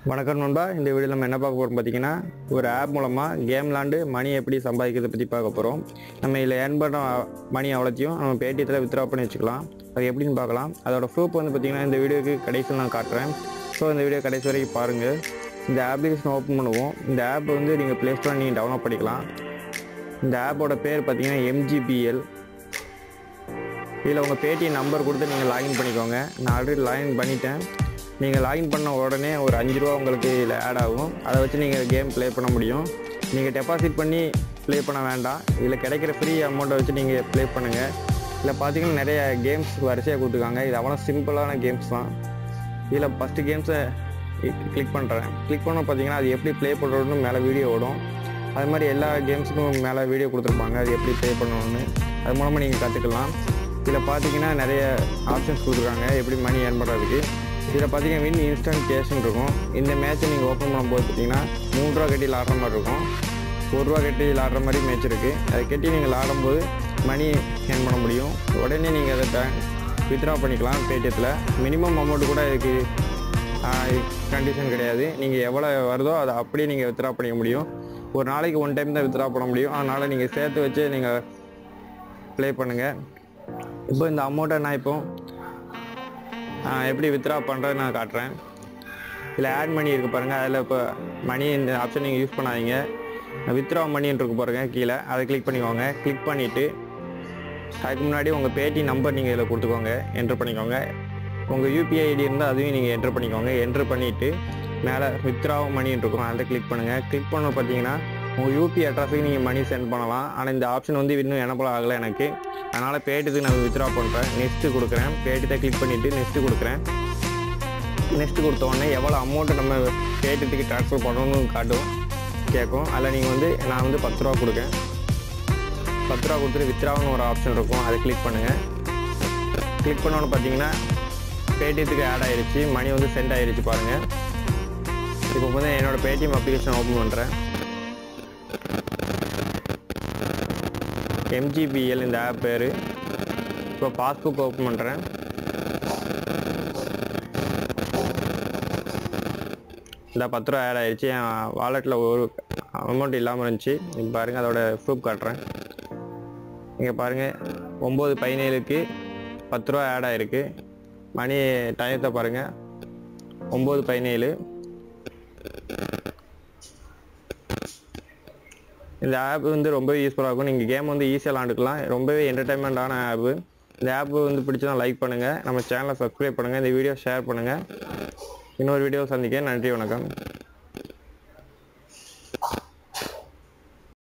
வணக்கம் நண்பா இந்த வீடியோவில் நம்ம என்ன பார்க்க போகிறோம் பார்த்தீங்கன்னா ஒரு ஆப் மூலமாக கேம் விளாண்டு மணி எப்படி சம்பாதிக்கிறத பற்றி பார்க்க போகிறோம் நம்ம இதில் ஏர்ன் பண்ண மணி அவ்வளோத்தையும் நம்ம பேடிஎத்தில் வித்ரா பண்ணி வச்சுக்கலாம் அது எப்படின்னு பார்க்கலாம் அதோட ப்ரூஃப் வந்து பார்த்திங்கன்னா இந்த வீடியோக்கு கடைசியில் நான் காட்டுறேன் ஸோ இந்த வீடியோ கடைசி வரைக்கும் பாருங்கள் இந்த அப்ளிகேஷன் ஓப்பன் பண்ணுவோம் இந்த ஆப் வந்து நீங்கள் ப்ளே ஸ்டோர் நீங்கள் டவுன்லோட் பண்ணிக்கலாம் இந்த ஆப்போட பேர் பார்த்தீங்கன்னா எம்ஜிபிஎல் இதில் உங்கள் பேடிஎம் நம்பர் கொடுத்து நீங்கள் லாகின் பண்ணிக்கோங்க நான் ஆல்ரெடி லாகின் பண்ணிட்டேன் நீங்கள் லாகின் பண்ண உடனே ஒரு அஞ்சு ரூபா உங்களுக்கு இதில் ஆட் ஆகும் அதை வச்சு நீங்கள் கேம் ப்ளே பண்ண முடியும் நீங்கள் டெபாசிட் பண்ணி ப்ளே பண்ண வேண்டாம் இதில் கிடைக்கிற ஃப்ரீ அமௌண்ட்டை வச்சு நீங்கள் ப்ளே பண்ணுங்கள் இதில் பார்த்தீங்கன்னா நிறைய கேம்ஸ் வரிசையாக கொடுத்துருக்காங்க இது அவ்வளோ சிம்பிளான கேம்ஸ் தான் இதில் ஃபஸ்ட்டு கேம்ஸை கிளிக் பண்ணுறேன் கிளிக் பண்ண பார்த்தீங்கன்னா அது எப்படி ப்ளே பண்ணுறதுன்னு மேலே வீடியோ ஓடும் அது மாதிரி எல்லா கேம்ஸுக்கும் மேலே வீடியோ கொடுத்துருப்பாங்க அது எப்படி ப்ளே பண்ணணும்னு அது மூலமாக நீங்கள் கற்றுக்கலாம் இதில் பார்த்தீங்கன்னா நிறைய ஆப்ஷன்ஸ் கொடுத்துருக்காங்க எப்படி மணி ஏர்ன் பண்ணுறதுக்கு இதில் பார்த்தீங்கன்னா வின் இன்ஸ்டன்ட் கேஷ்னு இருக்கும் இந்த மேட்ச்சை நீங்கள் ஓப்பன் பண்ணும்போது பார்த்தீங்கன்னா மூணு ரூபா கட்டி விளாடுற மாதிரி இருக்கும் ஒரு ரூபா கட்டி விளாடுற மாதிரி மேட்ச் இருக்குது அதை கட்டி நீங்கள் விளாடும்போது மணி ஏர்ன் பண்ண முடியும் உடனே நீங்கள் அதை வித்ரா பண்ணிக்கலாம் பேடிஎத்தில் மினிமம் அமௌண்ட் கூட இதுக்கு கண்டிஷன் கிடையாது நீங்கள் எவ்வளோ வருதோ அதை அப்படியே நீங்கள் வித்ரா பண்ணிக்க முடியும் ஒரு நாளைக்கு ஒன் டைம் தான் வித்ரா பண்ண முடியும் அதனால் நீங்கள் சேர்த்து வச்சு நீங்கள் ப்ளே பண்ணுங்கள் இப்போ இந்த அமௌண்ட்டை நான் இப்போ ஆஹ், எப்படி வித்ரா பண்ணுறது நான் காட்டுறேன் இதில் ஆட் மணி இருக்குது பாருங்கள் அதில் இப்போ மணி இந்த ஆப்ஷன் நீங்கள் யூஸ் பண்ணாதீங்க வித்ரா மணின்னு இருக்கு பாருங்கள் கீழே அதை கிளிக் பண்ணிக்கோங்க கிளிக் பண்ணிவிட்டு அதுக்கு முன்னாடி உங்கள் பேடி நம்பர் நீங்கள் இதில் கொடுத்துக்கோங்க என்ட்ரு பண்ணிக்கோங்க உங்கள் யூபிஐ ஐடி இருந்தால் அதையும் நீங்கள் என்ட்ரு பண்ணிக்கோங்க என்ட்ரு பண்ணிவிட்டு மேலே வித்ரா மணின்னு இருக்கும் அதை கிளிக் பண்ணுங்கள் கிளிக் பண்ண பார்த்தீங்கன்னா உங்கள் யூபிஐ அட்ரஸுக்கு நீங்கள் மணி சென்ட் பண்ணலாம் ஆனால் இந்த ஆப்ஷன் வந்து இன்னும் எனப்பல ஆகலை எனக்கு அதனால் பேட்டுக்கு நான் வித்ரா பண்ணுறேன் நெக்ஸ்ட்டு கொடுக்குறேன் பேட்டத்தை கிளிக் பண்ணிவிட்டு நெக்ஸ்ட்டு கொடுக்குறேன் நெக்ஸ்ட்டு கொடுத்த உடனே எவ்வளோ அமௌண்ட்டு நம்ம பேட்டத்துக்கு ட்ரான்ஸ்ஃபர் பண்ணணும்னு காட்டும் கேட்கும் அதில் நீங்கள் வந்து நான் வந்து பத்து ரூபா கொடுக்கேன் பத்து ரூபா கொடுத்துட்டு வித்ராவுன்னு ஒரு ஆப்ஷன் இருக்கும் அதை கிளிக் பண்ணுங்கள் கிளிக் பண்ணோன்னு பார்த்தீங்கன்னா பேடிஎத்துக்கு ஆட் ஆயிருச்சு மணி வந்து சென்ட் ஆயிருச்சு பாருங்கள் இப்போ வந்து என்னோட பேடிஎம் அப்ளிகேஷன் ஓப்பன் பண்ணுறேன் எம்ஜிபிஎல் இந்த ஆப் பேர் இப்போ பாஸ்புக் ஓப்பன் பண்ணுறேன் இந்த பத்து ரூபா ஆட் ஆயிடுச்சு என் வாலெட்டில் ஒரு அமௌண்ட் இல்லாமல் இருந்துச்சு இப்போ பாருங்கள் அதோட ப்ரூஃப் காட்டுறேன் இங்கே பாருங்கள் ஒம்பது பதினேழுக்கு பத்து ரூபா ஆட் ஆயிருக்கு மணி டயத்தை பாருங்கள் ஒம்பது பதினேழு இந்த ஆப் வந்து ரொம்பவே யூஸ்ஃபுல்லாக இருக்கும் நீங்கள் கேம் வந்து ஈஸியாக விளாண்டுக்கலாம் ரொம்பவே என்டர்டைன்மெண்ட்டான ஆப்பு இந்த ஆப் வந்து பிடிச்சதா லைக் பண்ணுங்கள் நம்ம சேனலை சப்ஸ்கிரைப் பண்ணுங்கள் இந்த வீடியோ ஷேர் பண்ணுங்கள் இன்னொரு வீடியோ சந்திக்க நன்றி வணக்கம்